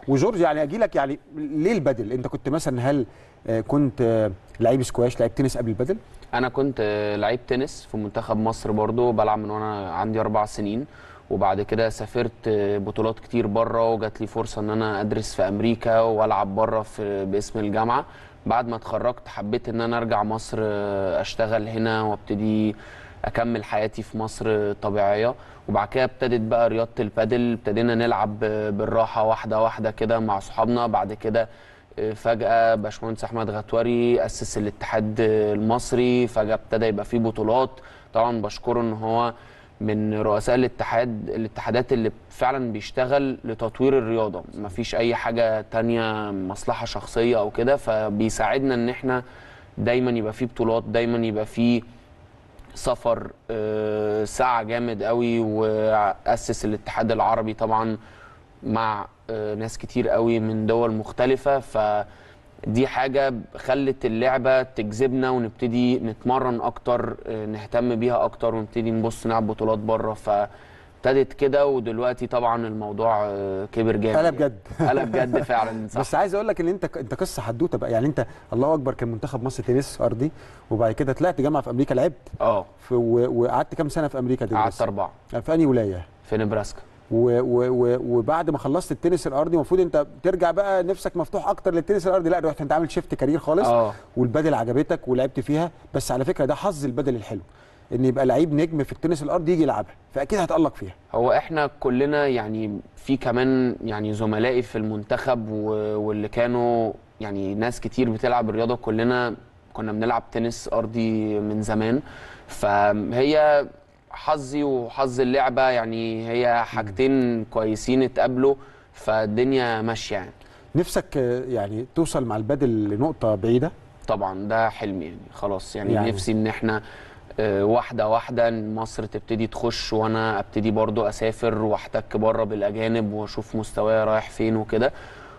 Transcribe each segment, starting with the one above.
وجورج يعني اجي لك يعني ليه البدل انت كنت مثلا هل آه، كنت آه، لعيب سكواش لعيب تنس قبل البدل انا كنت آه، لعيب تنس في منتخب مصر برضو بلعب من وانا عندي اربع سنين وبعد كده سافرت آه، بطولات كتير بره وجات لي فرصه ان انا ادرس في امريكا والعب بره في باسم الجامعه بعد ما اتخرجت حبيت ان انا ارجع مصر آه، اشتغل هنا وابتدي اكمل حياتي في مصر طبيعيه وبعد كده ابتدت بقى رياضه البادل ابتدينا نلعب ب- بالراحه واحده واحده كده مع صحابنا بعد كده آه، فجاه باشمهندس احمد غتوري اسس الاتحاد آه، المصري فجاه ابتدى يبقى فيه بطولات طبعا بشكره ان هو من رؤساء الاتحاد الاتحادات اللي فعلا بيشتغل لتطوير الرياضه مفيش اي حاجه تانية مصلحه شخصيه او كده فبيساعدنا ان احنا دايما يبقى فيه بطولات دايما يبقى فيه سفر آه، ساعة جامد قوي وأسس الاتحاد العربي طبعا مع آه، ناس كتير قوي من دول مختلفة فدي حاجة خلت اللعبة تجذبنا ونبتدي نتمرن أكتر آه، نهتم بيها أكتر ونبتدي نبص نلعب بطولات بره فابتدت كده ودلوقتي طبعا الموضوع آه، كبر جامد قلب جد قلب جد فعلا صح بس عايز اقول لك ان انت انت قصه حدوته بقى يعني انت الله اكبر كان منتخب مصر تنس ارضي وبعد كده طلعت جامعه في امريكا لعبت اه في- و- وقعدت كام سنه في امريكا قعدت تدرس أربعة في انهي ولايه في نبراسكا و و و وبعد ما خلصت التنس الارضي المفروض انت ترجع بقى نفسك مفتوح اكتر للتنس الارضي لا رحت انت عامل شيفت كارير خالص اه والبدل عجبتك ولعبت فيها بس على فكره ده حظ البدل الحلو ان يبقى لعيب نجم في التنس الارضي يجي يلعبها فاكيد هتالق فيها هو احنا كلنا يعني في كمان يعني زملائي في المنتخب و- واللي كانوا يعني ناس كتير بتلعب الرياضه كلنا كنا بنلعب تنس ارضي من زمان فهي حظي وحظ اللعبه يعني هي حاجتين كويسين اتقابلوا فالدنيا ماشيه يعني نفسك آه، يعني توصل مع البدل لنقطه بعيده طبعا ده حلمي يعني خلاص يعني, يعني. يعني نفسي ان احنا آه، واحده واحده إن مصر تبتدي تخش وانا ابتدي برضو اسافر واحتك بره بالاجانب واشوف مستواي رايح فين وكده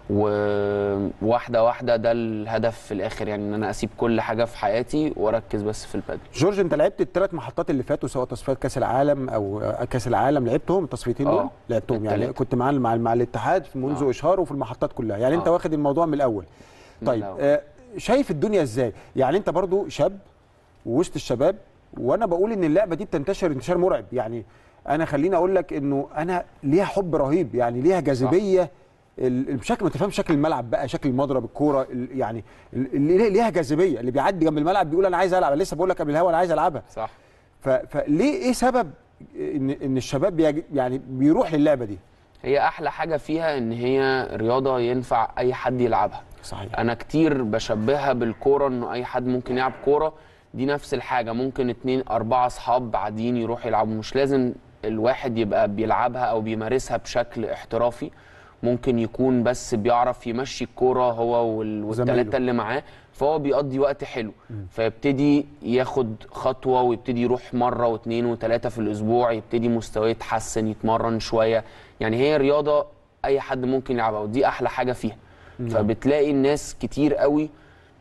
وواحده واحده ده الهدف في الاخر يعني ان انا اسيب كل حاجه في حياتي واركز بس في البادل جورج انت لعبت الثلاث محطات اللي فاتوا سواء تصفيات كاس العالم او آه، كاس العالم لعبتهم التصفيتين دول آه، لعبتهم يعني التلاتة. كنت مع مع, مع الاتحاد في منذ آه. اشهاره وفي المحطات كلها يعني انت آه. واخد الموضوع من الاول من طيب الأول. آه شايف الدنيا ازاي يعني انت برضو شاب ووسط الشباب وانا بقول ان اللعبه دي بتنتشر انتشار مرعب يعني انا خليني اقول لك انه انا ليها حب رهيب يعني ليها جاذبيه ال- بشكل ما تفهم شكل الملعب بقى شكل المضرب الكوره ال- يعني ال- اللي ليها جاذبيه اللي بيعدي جنب الملعب بيقول انا عايز العب أنا لسه بقول لك قبل الهوا انا عايز العبها صح ف- فليه ايه سبب ان ان الشباب بيج- يعني بيروح للعبه دي هي احلى حاجه فيها ان هي رياضه ينفع اي حد يلعبها صحيح انا كتير بشبهها بالكوره انه اي حد ممكن يلعب كوره دي نفس الحاجه ممكن اتنين اربعه اصحاب بعدين يروحوا يلعبوا مش لازم الواحد يبقى بيلعبها او بيمارسها بشكل احترافي ممكن يكون بس بيعرف يمشي الكوره هو وال- زمايله. والتلاته اللي معاه فهو بيقضي وقت حلو فيبتدي ياخد خطوه ويبتدي يروح مره واثنين وثلاثه في الاسبوع يبتدي مستواه يتحسن يتمرن شويه يعني هي رياضه اي حد ممكن يلعبها ودي احلى حاجه فيها فبتلاقي الناس كتير قوي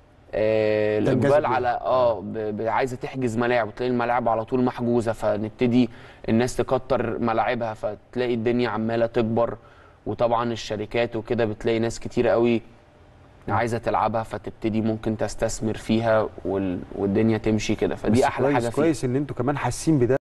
آه تنجذب الاقبال ليها. على اه ب- ب- عايزه تحجز ملاعب وتلاقي الملاعب على طول محجوزه فنبتدي الناس تكتر ملاعبها فتلاقي الدنيا عماله تكبر وطبعا الشركات وكده بتلاقي ناس كتير قوي عايزه تلعبها فتبتدي ممكن تستثمر فيها وال... والدنيا تمشي كده بس فدي احلى كويس حاجه فيها كويس ان انتوا كمان حاسين بده